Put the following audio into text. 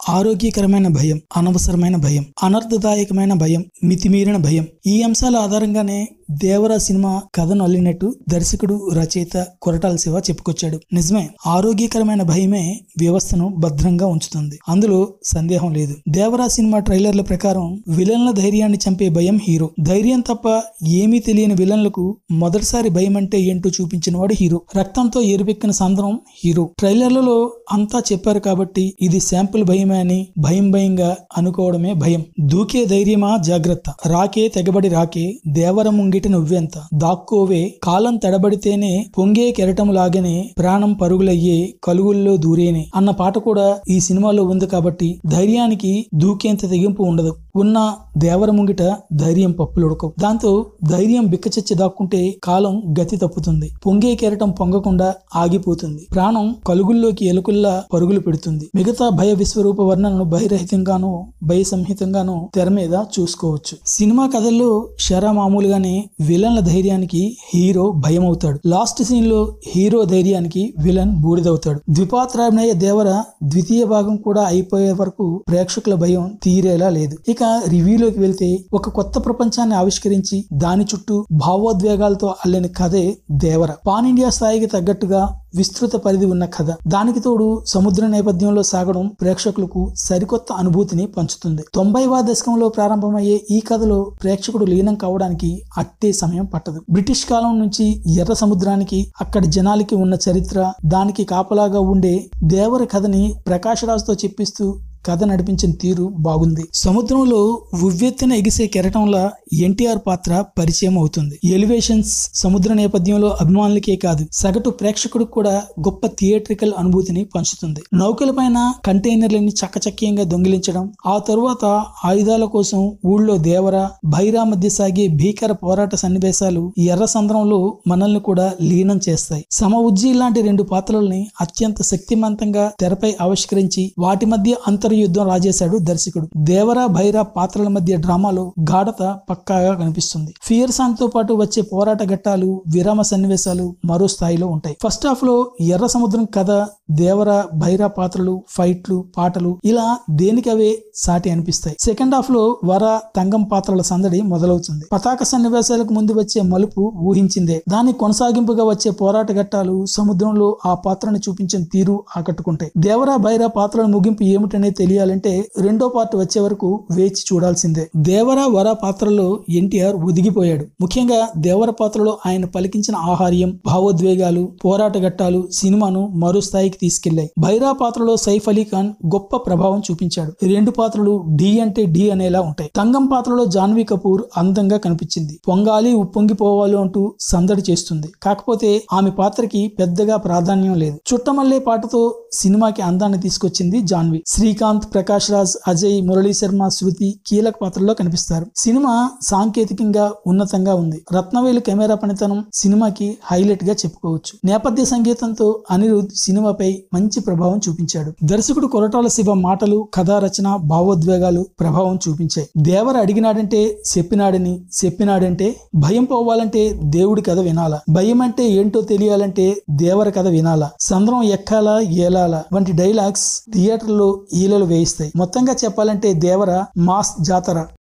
ఆరోగ్యకరమైన భయం అనవసరమైన భయం అనర్థదాయకమైన భయం మితిమీరిన భయం ఈ అంశాల ఆధారంగానే దేవరా సినిమా కథను అల్లినట్టు దర్శకుడు రచయిత కొరటాల శివ చెప్పుకొచ్చాడు నిజమే ఆరోగ్యకరమైన భయమే వ్యవస్థను భద్రంగా ఉంచుతుంది అందులో సందేహం లేదు దేవరా సినిమా ట్రైలర్ల ప్రకారం విలన్ల ధైర్యాన్ని చంపే భయం హీరో ధైర్యం తప్ప ఏమీ తెలియని విలన్లకు మొదటిసారి భయం అంటే ఏంటో చూపించిన వాడు హీరో రక్తంతో ఎరుపెక్కిన సందరం హీరో ట్రైలర్లలో అంతా చెప్పారు కాబట్టి ఇది శాంపుల్ భయమే అని భయం భయంగా అనుకోవడమే భయం దూకే ధైర్యమా జాగ్రత్త రాకే తెగబడి రాకే దేవర ముంగిట నువ్వెంత దాక్కోవే కాలం తడబడితేనే పొంగే కెరటం లాగనే ప్రాణం పరుగులయ్యే కలుగుల్లో దూరేనే అన్న పాట కూడా ఈ సినిమాలో ఉంది కాబట్టి ధైర్యానికి దూకేంత తెగింపు ఉండదు ఉన్న దేవర ముంగిట ధైర్యం పప్పులుడకవు దాంతో ధైర్యం బిక్కచచ్చి దాక్కుంటే కాలం గతి తప్పుతుంది పొంగే కెరటం పొంగకుండా ఆగిపోతుంది ప్రాణం కలుగుల్లోకి ఎలుకల్లా పరుగులు పెడుతుంది మిగతా భయ విశ్వరూప వర్ణనను భయరహితంగానూ భయ సంహితంగానూ తెర మీద చూసుకోవచ్చు సినిమా కథల్లో షరా మామూలుగానే విలన్ల ధైర్యానికి హీరో భయం అవుతాడు లాస్ట్ సీన్ లో హీరో ధైర్యానికి విలన్ బూడిదవుతాడు ద్విపాత్రాభినయ దేవర ద్వితీయ భాగం కూడా అయిపోయే వరకు ప్రేక్షకుల భయం తీరేలా లేదు ఇక రివ్యూలోకి వెళ్తే ఒక కొత్త ప్రపంచాన్ని ఆవిష్కరించి దాని చుట్టూ భావోద్వేగాలతో అల్లిన కథే దేవర పాన్ ఇండియా స్థాయికి తగ్గట్టుగా విస్తృత పరిధి ఉన్న కథ దానికి తోడు సముద్ర నేపథ్యంలో సాగడం ప్రేక్షకులకు సరికొత్త అనుభూతిని పంచుతుంది తొంభైవ దశకంలో ప్రారంభమయ్యే ఈ కథలో ప్రేక్షకుడు లీనం కావడానికి అట్టే సమయం పట్టదు బ్రిటిష్ కాలం నుంచి ఎర్ర సముద్రానికి అక్కడి జనాలకి ఉన్న చరిత్ర దానికి కాపలాగా ఉండే దేవర కథని ప్రకాశరాజుతో చెప్పిస్తూ కథ నడిపించిన తీరు బాగుంది సముద్రంలో ఉవ్వెత్తిన ఎగిసే కెరటంలా ఎన్టీఆర్ పాత్ర పరిచయం అవుతుంది ఎలివేషన్స్ సముద్ర నేపథ్యంలో అభిమానులకే కాదు సగటు ప్రేక్షకుడికి కూడా గొప్ప థియేట్రికల్ అనుభూతిని పంచుతుంది నౌకలపైన కంటైనర్లని చక్కచక్యంగా దొంగిలించడం ఆ తరువాత ఆయుధాల కోసం ఊళ్ళో దేవర భైరా మధ్య సాగే భీకర పోరాట సన్నివేశాలు ఎర్ర సంద్రంలో మనల్ని కూడా లీనం చేస్తాయి సమ ఉజ్జి లాంటి రెండు పాత్రల్ని అత్యంత శక్తివంతంగా తెరపై ఆవిష్కరించి వాటి మధ్య అంతర్ యుద్ధం రాజేశాడు దర్శకుడు దేవరా భైరా పాత్రల మధ్య డ్రామాలో గాఢత పక్కాగా కనిపిస్తుంది ఫియర్ సాంగ్ తో పాటు వచ్చే పోరాట ఘట్టాలు విరామ సన్నివేశాలు మరో స్థాయిలో ఉంటాయి ఫస్ట్ హాఫ్ లో ఎర్ర సముద్రం కథ దేవర భైరా పాత్రలు ఫైట్లు పాటలు ఇలా దేనికవే సాటి అనిపిస్తాయి సెకండ్ హాఫ్ లో వర తంగం పాత్రల సందడి మొదలవుతుంది పతాక సన్నివేశాలకు ముందు వచ్చే మలుపు ఊహించిందే దాని కొనసాగింపుగా వచ్చే పోరాట ఘట్టాలు సముద్రంలో ఆ పాత్రను చూపించిన తీరు ఆకట్టుకుంటాయి దేవరా భైరా పాత్రల ముగింపు ఏమిటనే తెలియాలంటే రెండో పార్ట్ వచ్చే వరకు వేచి చూడాల్సిందే దేవర వర పాత్రలో ఎన్టీఆర్ ఒదిగిపోయాడు ముఖ్యంగా దేవర పాత్రలో ఆయన పలికించిన ఆహార్యం భావోద్వేగాలు పోరాట ఘట్టాలు సినిమాను మరో స్థాయికి తీసుకెళ్లాయి భైరా పాత్రలో సైఫ్ అలీ ఖాన్ గొప్ప ప్రభావం చూపించాడు ఈ రెండు పాత్రలు డి అంటే డి అనేలా ఉంటాయి తంగం పాత్రలో జాన్వీ కపూర్ అందంగా కనిపించింది పొంగాలి ఉప్పొంగిపోవాలి అంటూ సందడి చేస్తుంది కాకపోతే ఆమె పాత్రకి పెద్దగా ప్రాధాన్యం లేదు చుట్టమల్లే పాటతో సినిమాకి అందాన్ని తీసుకొచ్చింది జాన్వి శ్రీకాంత్ ప్రకాష్ రాజ్ అజయ్ మురళీ శర్మ శృతి కీలక పాత్రల్లో కనిపిస్తారు సినిమా సాంకేతికంగా ఉన్నతంగా ఉంది రత్నవేలు కెమెరా పనితనం సినిమాకి హైలైట్ గా చెప్పుకోవచ్చు నేపథ్య సంగీతంతో అనిరుద్ సినిమాపై మంచి ప్రభావం చూపించాడు దర్శకుడు కొరటాల శివ మాటలు కథా రచన భావోద్వేగాలు ప్రభావం చూపించాయి దేవర అడిగినాడంటే చెప్పినాడని చెప్పినాడంటే భయం పోవాలంటే దేవుడి కథ వినాలా భయం అంటే ఏంటో తెలియాలంటే దేవర కథ వినాలా సంద్రం ఎక్కాలా ఏలాలా వంటి డైలాగ్స్ థియేటర్లో ఈలలు వేయిస్తాయి మొత్తంగా చెప్పాలంటే దేవర మాస్ జాతర